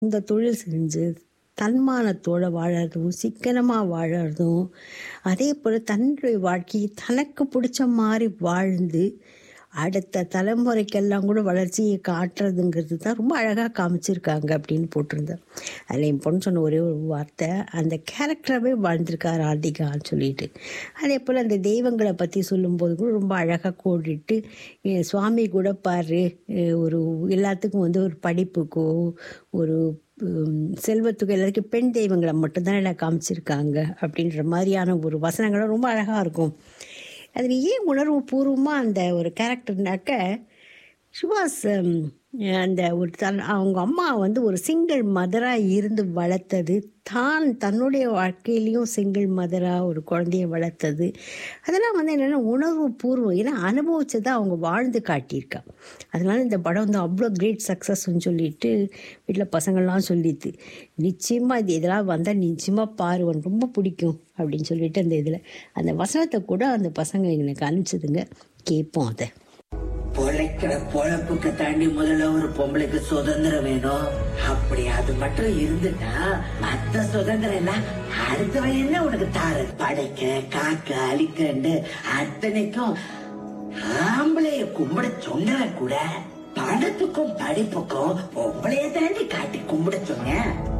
இந்த தொழில் செஞ்சு தன்மானத்தோட வாழறதும் சிக்கனமாக வாழறதும் அதே போல் தன்னுடைய வாழ்க்கையை தனக்கு பிடிச்ச மாதிரி வாழ்ந்து அடுத்த தலைமுறைக்கெல்லாம் கூட வளர்ச்சியை காட்டுறதுங்கிறது தான் ரொம்ப அழகாக காமிச்சிருக்காங்க அப்படின்னு போட்டிருந்தேன் அதில் என் பொண்ணு சொன்ன ஒரே ஒரு வார்த்தை அந்த கேரக்டராகவே வாழ்ந்திருக்கார் ராதிகான்னு சொல்லிட்டு அதே போல் அந்த தெய்வங்களை பற்றி சொல்லும்போது கூட ரொம்ப அழகாக கோடிட்டு என் சுவாமி கூட பாரு அஹ் ஒரு எல்லாத்துக்கும் வந்து ஒரு படிப்புக்கோ ஒரு உம், செல்வத்துக்கு எல்லாருக்கும் பெண் தெய்வங்களை மட்டும்தான் காமிச்சிருக்காங்க அப்படின்ற மாதிரியான ஒரு வசனங்களும் ரொம்ப அழகாக இருக்கும் அதில் ஏன் உணர்வு பூர்வமாக அந்த ஒரு கேரக்டர்னாக்க சுபாஷ் அந்த ஒரு தன் அவங்க அம்மா வந்து ஒரு சிங்கிள் மதராக இருந்து வளர்த்தது தான் தன்னுடைய வாழ்க்கையிலையும் சிங்கிள் மதராக ஒரு குழந்தைய வளர்த்தது அதெல்லாம் வந்து என்னென்னா உணர்வு பூர்வம் ஏன்னா அனுபவிச்சதை அவங்க வாழ்ந்து காட்டியிருக்கா அதனால இந்த படம் வந்து அவ்வளோ கிரேட் சக்ஸஸ்ன்னு சொல்லிட்டு வீட்டில் பசங்கள்லாம் சொல்லிட்டு நிச்சயமாக இது இதெல்லாம் வந்தால் நிச்சயமாக பாரு உனக்கு ரொம்ப பிடிக்கும் அப்படின்னு சொல்லிட்டு அந்த இதில் அந்த வசனத்தை கூட அந்த பசங்க எனக்கு அனுப்பிச்சதுங்க கேட்போம் அதை பொழைக்கிற பொழப்புக்கு தாண்டி முதல்ல ஒரு பொம்பளைக்கு சுதந்திரம் வேணும் அப்படி அது மட்டும் இருந்துட்டா மத்த சுதந்திரம் எல்லாம் அடுத்தவன் என்ன உனக்கு தாரு படைக்க காக்க அழிக்கண்டு அத்தனைக்கும் ஆம்பளைய கும்பிட சொன்னவன் கூட பணத்துக்கும் படிப்புக்கும் பொம்பளைய தாண்டி காட்டி கும்பிட சொன்னேன்